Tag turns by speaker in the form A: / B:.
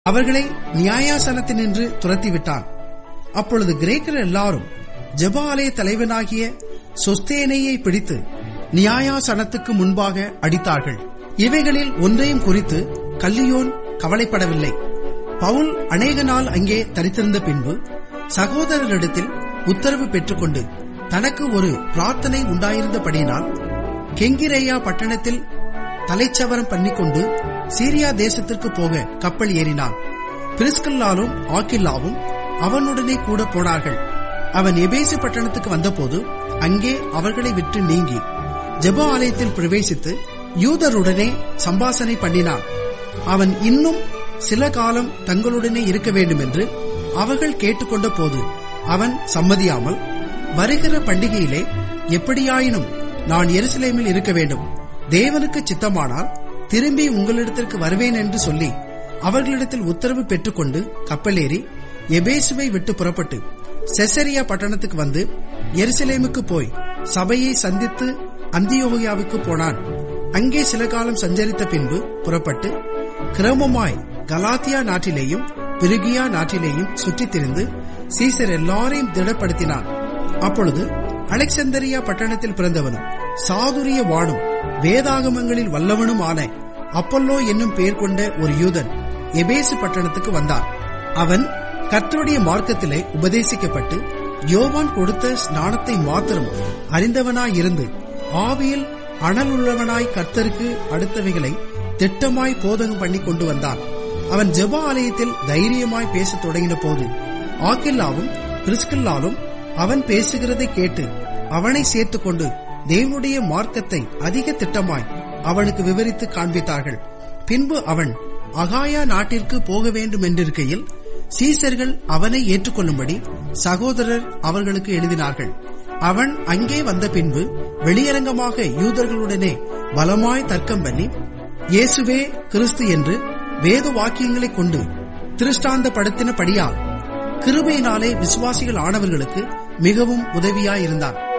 A: அவர்களை நியாயாசனத்தினின்று துரத்திவிட்டான் அப்பொழுது கிரேக்கர் எல்லாரும் ஜெப ஆலய தலைவனாகிய சொஸ்தேனையை பிடித்து நியாயாசனத்துக்கு முன்பாக அடித்தார்கள் இவைகளில் ஒன்றையும் குறித்து கல்லியோன் கவலைப்படவில்லை பவுல் அநேக நாள் அங்கே தரித்திருந்த பின்பு சகோதரரிடத்தில் உத்தரவு பெற்றுக்கொண்டு தனக்கு ஒரு பிரார்த்தனை உண்டாயிருந்தபடியினால் கெங்கிரேயா பட்டணத்தில் தலைச்சவரம் பண்ணிக்கொண்டு சீரியா தேசத்திற்கு போக கப்பல் ஏறினான் பிரிஸ்கல்லாலும் ஆக்கில்லாவும் அவனுடனே கூட போனார்கள் அவன் எபேசு பட்டணத்துக்கு வந்தபோது அங்கே அவர்களை விட்டு நீங்கி ஜெப ஆலயத்தில் பிரவேசித்து யூதருடனே சம்பாசனை பண்ணினான் அவன் இன்னும் சில காலம் தங்களுடனே இருக்க வேண்டும் என்று அவர்கள் கேட்டுக்கொண்ட போது அவன் சம்மதியாமல் வருகிற பண்டிகையிலே எப்படியாயினும் நான் எருசலேமில் இருக்க வேண்டும் தேவனுக்கு சித்தமானால் திரும்பி உங்களிடத்திற்கு வருவேன் என்று சொல்லி அவர்களிடத்தில் உத்தரவு பெற்றுக்கொண்டு கப்பலேறி எபேசுவை விட்டு புறப்பட்டு செசரியா பட்டணத்துக்கு வந்து எருசலேமுக்கு போய் சபையை சந்தித்து அந்தியோகியாவுக்கு போனான் அங்கே சில காலம் சஞ்சரித்த பின்பு புறப்பட்டு கிரமமாய் கலாத்தியா நாட்டிலேயும் பிரிகியா நாட்டிலேயும் சுற்றித் திரிந்து சீசர் எல்லாரையும் திடப்படுத்தினான் அப்பொழுது அலெக்சந்தரியா பட்டணத்தில் பிறந்தவனும் சாதுரிய வாடும் வேதாகமங்களில் வல்லவனும் ஆன அப்பல்லோ என்னும் பெயர் கொண்ட ஒரு யூதன் எபேசு பட்டணத்துக்கு வந்தான் அவன் கர்த்தருடைய மார்க்கத்திலே உபதேசிக்கப்பட்டு யோவான் கொடுத்த ஸ்நானத்தை மாத்திரம் அறிந்தவனாயிருந்து ஆவியில் அனலுள்ளவனாய் கர்த்தருக்கு அடுத்தவைகளை திட்டமாய் போதகம் பண்ணி கொண்டு வந்தான் அவன் ஜெப ஆலயத்தில் தைரியமாய் பேசத் தொடங்கின போது ஆக்கில்லாவும் பிரிஸ்கில்லாலும் அவன் பேசுகிறதை கேட்டு அவனை சேர்த்துக்கொண்டு தேவனுடைய மார்க்கத்தை அதிக திட்டமாய் அவனுக்கு விவரித்து காண்பித்தார்கள் பின்பு அவன் அகாயா நாட்டிற்கு போக வேண்டும் என்றிருக்கையில் சீசர்கள் அவனை ஏற்றுக்கொள்ளும்படி சகோதரர் அவர்களுக்கு எழுதினார்கள் அவன் அங்கே வந்த பின்பு வெளியரங்கமாக யூதர்களுடனே பலமாய் தர்க்கம் பண்ணி இயேசுவே கிறிஸ்து என்று வேத வாக்கியங்களைக் கொண்டு திருஷ்டாந்தப்படுத்தினபடியால் கிருபையினாலே விசுவாசிகள் ஆனவர்களுக்கு மிகவும் உதவியாயிருந்தான்